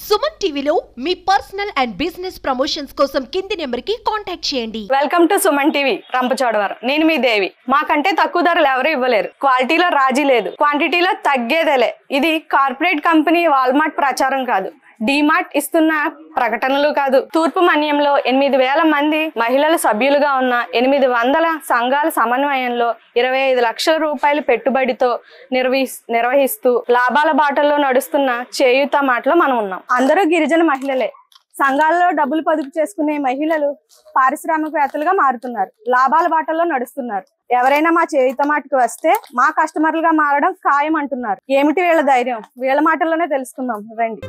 సుమన్ టీవీలో మీ personal and business promotions కోసం కింది నెంబర్కి కాంటాక్ట్ చేయండి welcome to Suman TV Rampachodavaram నేను మీ దేవి మాకంటే తక్కువ ధరలు ఎవరు ఇవ్వలేరు క్వాలిటీలో రాజీ లేదు క్వాంటిటీలో తగ్గేదేలే ఇది కార్పొరేట్ కంపెనీ వాల్మార్ట్ ప్రచారం కాదు డీమార్ట్ ఇస్తున్న ప్రకటనలు కాదు తూర్పు మన్యంలో ఎనిమిది వేల మంది మహిళలు సభ్యులుగా ఉన్న ఎనిమిది వందల సంఘాల సమన్వయంలో ఇరవై ఐదు లక్షల రూపాయల పెట్టుబడితో నిర్వహి నిర్వహిస్తూ లాభాల బాటల్లో నడుస్తున్న చేయూత మాటలో మనం ఉన్నాం అందరూ గిరిజన మహిళలే సంఘాల్లో డబ్బులు పొదుపు చేసుకునే మహిళలు పారిశ్రామికవేత్తలుగా మారుతున్నారు లాభాల బాటల్లో నడుస్తున్నారు ఎవరైనా మా చేయుత మాటకు వస్తే మా కస్టమర్లుగా మారడం ఖాయం అంటున్నారు ఏమిటి వీళ్ళ ధైర్యం వీళ్ళ మాటల్లోనే తెలుసుకుందాం రండి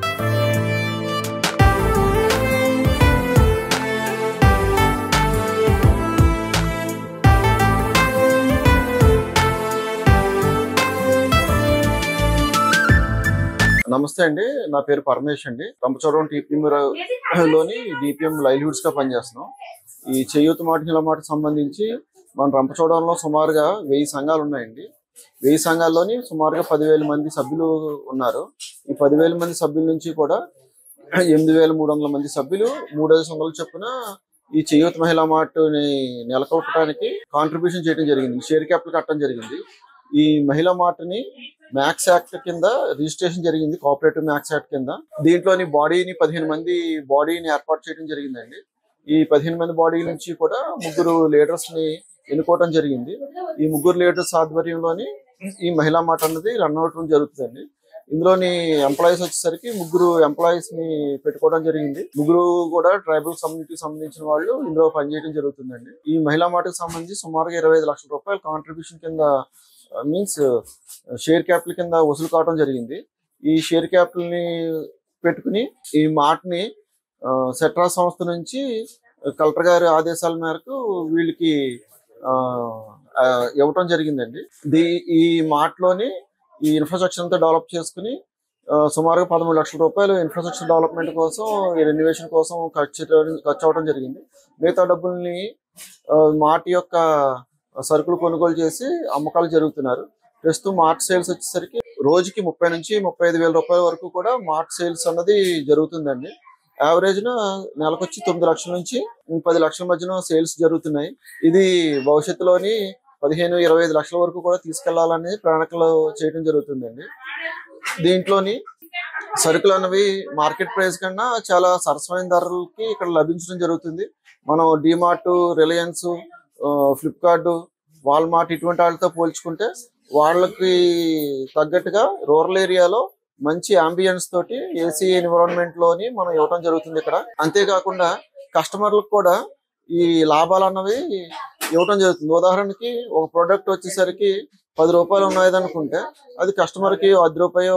నమస్తే అండి నా పేరు పరమేష్ అండి రంపచోడవరం టీపీఎం లోని డిపిఎం లైవ్లీహుడ్స్ గా పనిచేస్తున్నాం ఈ చేయూత మాట నిల మాట సంబంధించి మన రంపచోడవరంలో సుమారుగా వెయ్యి సంఘాలు ఉన్నాయండి వెయ్యి సంఘాల్లోని సుమారుగా పదివేల మంది సభ్యులు ఉన్నారు ఈ పదివేల మంది సభ్యుల నుంచి కూడా ఎనిమిది వేల మూడు వందల మంది సభ్యులు మూడైదు వందల చొప్పున ఈ చేయూత మహిళా మార్ట్ని నెలకొల్పడానికి కాంట్రిబ్యూషన్ చేయడం జరిగింది షేర్ క్యాపిటల్ కట్టడం జరిగింది ఈ మహిళా మార్ట్ని మ్యాక్స్ యాక్ట్ కింద రిజిస్ట్రేషన్ జరిగింది కోఆపరేటివ్ మ్యాక్స్ యాక్ట్ కింద దీంట్లోని బాడీని పదిహేను మంది బాడీని ఏర్పాటు చేయడం జరిగిందండి ఈ పదిహేను మంది బాడీ నుంచి కూడా ముగ్గురు లీడర్స్ ని ఎన్నుకోవడం జరిగింది ఈ ముగ్గురు లీడర్స్ ఆధ్వర్యంలోని ఈ మహిళా మాట అన్నది రన్ అవటం జరుగుతుందండి ఇందులోని ఎంప్లాయీస్ వచ్చేసరికి ముగ్గురు ఎంప్లాయీస్ ని పెట్టుకోవడం జరిగింది ముగ్గురు కూడా ట్రైబల్ కమ్యూనిటీకి సంబంధించిన వాళ్ళు ఇందులో పనిచేయడం జరుగుతుందండి ఈ మహిళా మాటకు సంబంధించి సుమారుగా ఇరవై ఐదు లక్షల రూపాయల కాంట్రిబ్యూషన్ కింద మీన్స్ షేర్ క్యాపిటల్ కింద వసూలు కావడం జరిగింది ఈ షేర్ క్యాపిటల్ ని పెట్టుకుని ఈ మాటని సెట్రా సంస్థ నుంచి కలెక్టర్ గారి ఆదేశాల మేరకు వీళ్ళకి ఆ, ఆ, ఇవ్వటం జరిగిందండి దీ ఈ మాటలోని ఈ ఇన్ఫ్రాస్ట్రక్చర్ అంతా డెవలప్ చేసుకుని ఆ, సుమారుగా పదమూడు లక్షల రూపాయలు ఇన్ఫ్రాస్ట్రక్చర్ డెవలప్మెంట్ కోసం ఈ రెన్యువేషన్ కోసం ఖర్చు చేయడం- ఖర్చు అవడం జరిగింది మిగతా డబ్బుల్ని ఆ, మార్ట్ యొక్క సరుకులు కొనుగోలు చేసి అమ్మకాలు జరుగుతున్నారు ప్రస్తుతం మార్ట్ సేల్స్ వచ్చేసరికి రోజుకి ముప్పై నుంచి ముప్పై ఐదు వేల రూపాయల వరకు కూడా మార్ట్ సేల్స్ అన్నది జరుగుతుందండి యావరేజ్ న నెలకు వచ్చి తొమ్మిది లక్షల నుంచి పది లక్షల మధ్యన సేల్స్ జరుగుతున్నాయి ఇది భవిష్యత్తులోని పదిహేను ఇరవై ఐదు లక్షల వరకు కూడా తీసుకెళ్లాలని ప్రణాళికలు చేయడం జరుగుతుందండి దీంట్లోని సరుకులు అన్నవి మార్కెట్ ప్రైస్ కన్నా చాలా సరసమైన ధరలకి ఇక్కడ లభించడం జరుగుతుంది మనం డిమార్ట్ రిలయన్స్ ఫ్లిప్కార్ట్ వాల్మార్ట్ ఇటువంటి వాళ్ళతో పోల్చుకుంటే వాళ్ళకి తగ్గట్టుగా రూరల్ ఏరియాలో మంచి అంబియన్స్ తోటి ఏసీ ఎన్విరాన్మెంట్ లోని మనం ఇవ్వడం జరుగుతుంది ఇక్కడ అంతేకాకుండా కస్టమర్లకు కూడా ఈ లాభాలు అన్నవి ఇవ్వడం జరుగుతుంది ఉదాహరణకి ఒక ప్రోడక్ట్ వచ్చేసరికి పది రూపాయలు ఉన్నది అనుకుంటే అది కస్టమర్ కి పది రూపాయలు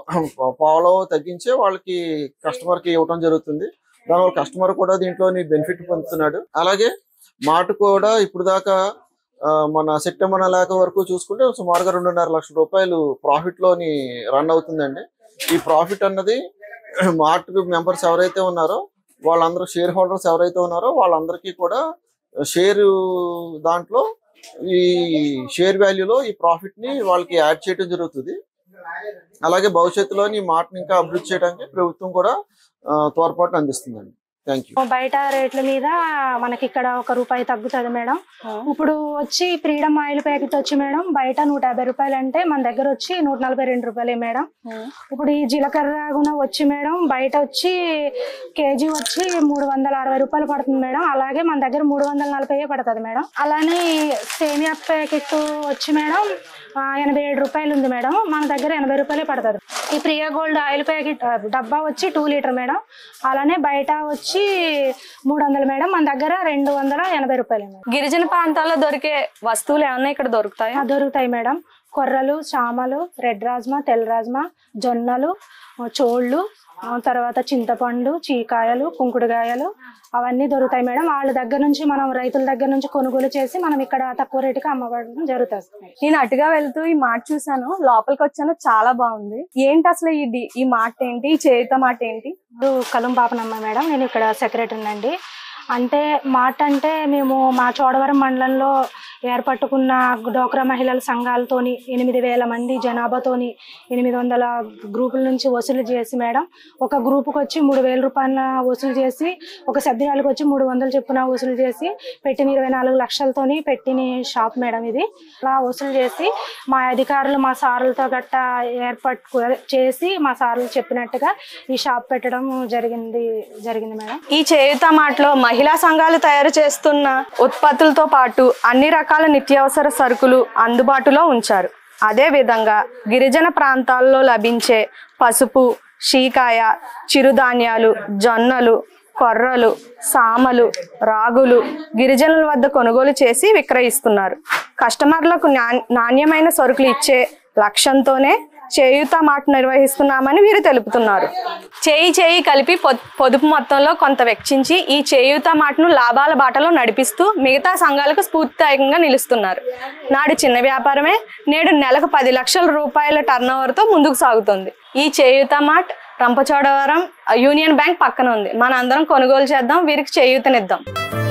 పావులో తగ్గించే వాళ్ళకి కస్టమర్ కి ఇవ్వడం జరుగుతుంది దానివల్ల కస్టమర్ కూడా దీంట్లోని బెనిఫిట్ పొందుతున్నాడు అలాగే మాట కూడా ఇప్పుడు దాకా ఆ, మన సెప్టెంబర్ నెల వరకు చూసుకుంటే సుమారుగా రెండున్నర లక్షల రూపాయలు ప్రాఫిట్ లోని రన్ అవుతుందండి ఈ ప్రాఫిట్ అన్నది మార్ట్ మెంబర్స్ ఎవరైతే ఉన్నారో వాళ్ళందరూ షేర్ హోల్డర్స్ ఎవరైతే ఉన్నారో వాళ్ళందరికీ కూడా షేర్ దాంట్లో ఈ షేర్ వాల్యూలో ఈ ప్రాఫిట్ ని వాళ్ళకి యాడ్ చేయడం జరుగుతుంది అలాగే భవిష్యత్తులోని ఈ మార్ట్ని ఇంకా అభివృద్ధి చేయడానికి ప్రభుత్వం కూడా ఆ, తోడ్పాటును అందిస్తుందండి థ్యాంక్ యూ బయట రేట్ల మీద మనకి ఇక్కడ ఒక రూపాయి తగ్గుతుంది మేడం ఇప్పుడు వచ్చి ఫ్రీడమ్ ఆయిల్ ప్యాకెట్ వచ్చి మేడం బయట నూట యాభై రూపాయలు అంటే మన దగ్గర వచ్చి నూట నలభై రెండు రూపాయలే మేడం ఇప్పుడు ఈ జీలకర్ర గుణ వచ్చి మేడం బయట వచ్చి కేజీ వచ్చి మూడు వందల అరవై రూపాయలు పడుతుంది మేడం అలాగే మన దగ్గర మూడు వందల నలభై పడుతుంది మేడం అలానే సేమియా ప్యాకెట్ వచ్చి మేడం ఆ, ఎనభై ఏడు రూపాయలు ఉంది మేడం మన దగ్గర ఎనభై రూపాయలే పడుతుంది ఈ ప్రియా గోల్డ్ ఆయిల్ ప్యాకెట్ ఆ, డబ్బా వచ్చి టూ లీటర్ మేడం అలానే బయట వచ్చి మూడు వందలు మేడం మన దగ్గర రెండు వందల ఎనభై రూపాయలు మేడం గిరిజన ప్రాంతాల్లో దొరికే వస్తువులు ఏమన్నా ఇక్కడ దొరుకుతాయా ఆ, దొరుకుతాయి మేడం కొర్రలు చామలు రెడ్ రాజ్మా తెల్ల రాజ్మా జొన్నలు ఆ, చోళ్ళు ఆ, తర్వాత చింతపండు చీకాయలు కుంకుడుకాయలు అవన్నీ దొరుకుతాయి మేడం వాళ్ళ దగ్గర నుంచి మనం రైతుల దగ్గర నుంచి కొనుగోలు చేసి మనం ఇక్కడ తక్కువ రేటుకి అమ్మబడడం జరుగుతుంది నేను అటుగా వెళ్తూ ఈ మాట చూసాను లోపలికి వచ్చాను చాలా బాగుంది ఏంటి అసలు ఈ డి- ఈ మాట ఏంటి ఈ చేయుత మాట ఏంటి ఇప్పుడు కలం పాపనమ్మ మేడం నేను ఇక్కడ సెక్రటరీ అండి అంటే మాట అంటే మేము మా చోడవరం మండలంలో ఏర్పట్టుకున్న డోక్రా మహిళల సంఘాలతోని ఎనిమిది వేల మంది జనాభాతోని ఎనిమిది వందల గ్రూపుల నుంచి వసూలు చేసి మేడం ఒక గ్రూపుకి వచ్చి మూడు వేల రూపాయల వసూలు చేసి ఒక సభ్యురాలకు వచ్చి మూడు వందలు చొప్పున వసూలు చేసి పెట్టిన ఇరవై నాలుగు లక్షలతోని పెట్టిన షాప్ మేడం ఇది అలా వసూలు చేసి మా అధికారులు మా సార్లతో గట్టా ఏర్పాటు చేసి మా సార్లు చెప్పినట్టుగా ఈ షాప్ పెట్టడం జరిగింది జరిగింది మేడం ఈ చేయుత మాటలో మహిళా సంఘాలు తయారు చేస్తున్న ఉత్పత్తులతో పాటు అన్ని రకాల నిత్యావసర సరుకులు అందుబాటులో ఉంచారు అదే విధంగా గిరిజన ప్రాంతాల్లో లభించే పసుపు షీకాయ చిరుధాన్యాలు జొన్నలు కొర్రలు సామలు రాగులు గిరిజనుల వద్ద కొనుగోలు చేసి విక్రయిస్తున్నారు కస్టమర్లకు నా- నాణ్యమైన సరుకులు ఇచ్చే లక్ష్యంతోనే చేయుత మాట నిర్వహిస్తున్నామని వీరు తెలుపుతున్నారు చేయి చేయి కలిపి పొ- పొదుపు మొత్తంలో కొంత వెచ్చించి ఈ చేయుత మాటను లాభాల బాటలో నడిపిస్తూ మిగతా సంఘాలకు స్ఫూర్తిదాయకంగా నిలుస్తున్నారు నాడు చిన్న వ్యాపారమే నేడు నెలకు పది లక్షల రూపాయల టర్నోవర్తో ముందుకు సాగుతుంది ఈ Cheyutha mart Rampachodavaram union bank పక్కన ఉంది మన అందరం కొనుగోలు చేద్దాం వీరికి చేయూతనిద్దాం